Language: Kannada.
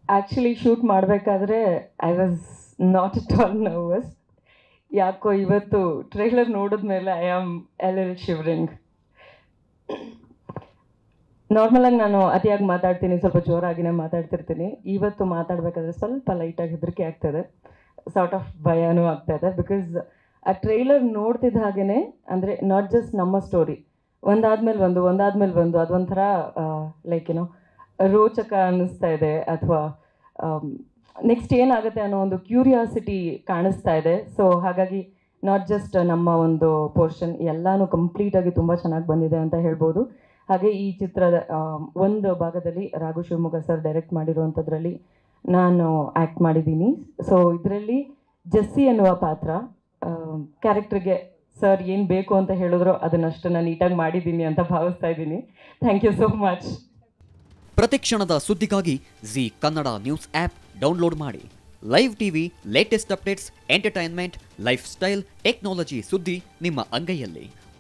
ಆ್ಯಕ್ಚುಲಿ ಶೂಟ್ ಮಾಡಬೇಕಾದ್ರೆ I was not at all nervous ಯಾಕೋ ಇವತ್ತು ಟ್ರೈಲರ್ ನೋಡಿದ್ಮೇಲೆ ಐ ಆಮ್ ಎಲ್ ಎಲ್ ಶಿವರಿಂಗ್ ನಾರ್ಮಲಾಗಿ ನಾನು ಅತಿಯಾಗಿ ಮಾತಾಡ್ತೀನಿ ಸ್ವಲ್ಪ ಜೋರಾಗಿನೇ ಮಾತಾಡ್ತಿರ್ತೀನಿ ಇವತ್ತು ಮಾತಾಡಬೇಕಾದ್ರೆ ಸ್ವಲ್ಪ ಲೈಟಾಗಿ ಹೆದರಿಕೆ ಆಗ್ತದೆ ಸಾರ್ಟ್ ಆಫ್ ಭಯನೂ ಆಗ್ತಾಯಿದೆ ಬಿಕಾಸ್ ಆ ಟ್ರೈಲರ್ ನೋಡ್ತಿದ್ದ ಹಾಗೇ ಅಂದರೆ ನಾಟ್ ಜಸ್ಟ್ ನಮ್ಮ ಸ್ಟೋರಿ ಒಂದಾದ್ಮೇಲೆ ಒಂದು ಒಂದಾದ್ಮೇಲೆ ಒಂದು ಅದೊಂಥರ ಲೈಕ್ ಏನೋ ರೋಚಕ ಅನ್ನಿಸ್ತಾ ಇದೆ ಅಥವಾ ನೆಕ್ಸ್ಟ್ ಏನಾಗುತ್ತೆ ಅನ್ನೋ ಒಂದು ಕ್ಯೂರಿಯಾಸಿಟಿ ಕಾಣಿಸ್ತಾ ಇದೆ ಸೊ ಹಾಗಾಗಿ ನಾಟ್ ಜಸ್ಟ್ ನಮ್ಮ ಒಂದು ಪೋರ್ಷನ್ ಎಲ್ಲನೂ ಕಂಪ್ಲೀಟಾಗಿ ತುಂಬ ಚೆನ್ನಾಗಿ ಬಂದಿದೆ ಅಂತ ಹೇಳ್ಬೋದು ಹಾಗೆ ಈ ಚಿತ್ರದ ಆ, ಒಂದು ಭಾಗದಲ್ಲಿ ರಾಘು ಶಿವಮೊಗ್ಗ ಸರ್ ಡೈರೆಕ್ಟ್ ಮಾಡಿರುವಂಥದ್ರಲ್ಲಿ ನಾನು ಆ್ಯಕ್ಟ್ ಮಾಡಿದ್ದೀನಿ ಸೊ ಇದರಲ್ಲಿ ಜಸ್ಸಿ ಅನ್ನುವ ಪಾತ್ರ ಕ್ಯಾರೆಕ್ಟ್ರಿಗೆ ಸರ್ ಏನು ಬೇಕು ಅಂತ ಹೇಳಿದ್ರು ಅದನ್ನಷ್ಟು ನಾನು ನೀಟಾಗಿ ಮಾಡಿದ್ದೀನಿ ಅಂತ ಭಾವಿಸ್ತಾ ಇದ್ದೀನಿ ಥ್ಯಾಂಕ್ ಯು ಸೋ ಮಚ್ ಪ್ರತಿಕ್ಷಣದ ಸುದ್ದಿಗಾಗಿ Zee Kannada news app download ಮಾಡಿ live TV latest updates entertainment lifestyle technology ಸುದ್ದಿ ನಿಮ್ಮ ಅಂಗೈಯಲ್ಲಿ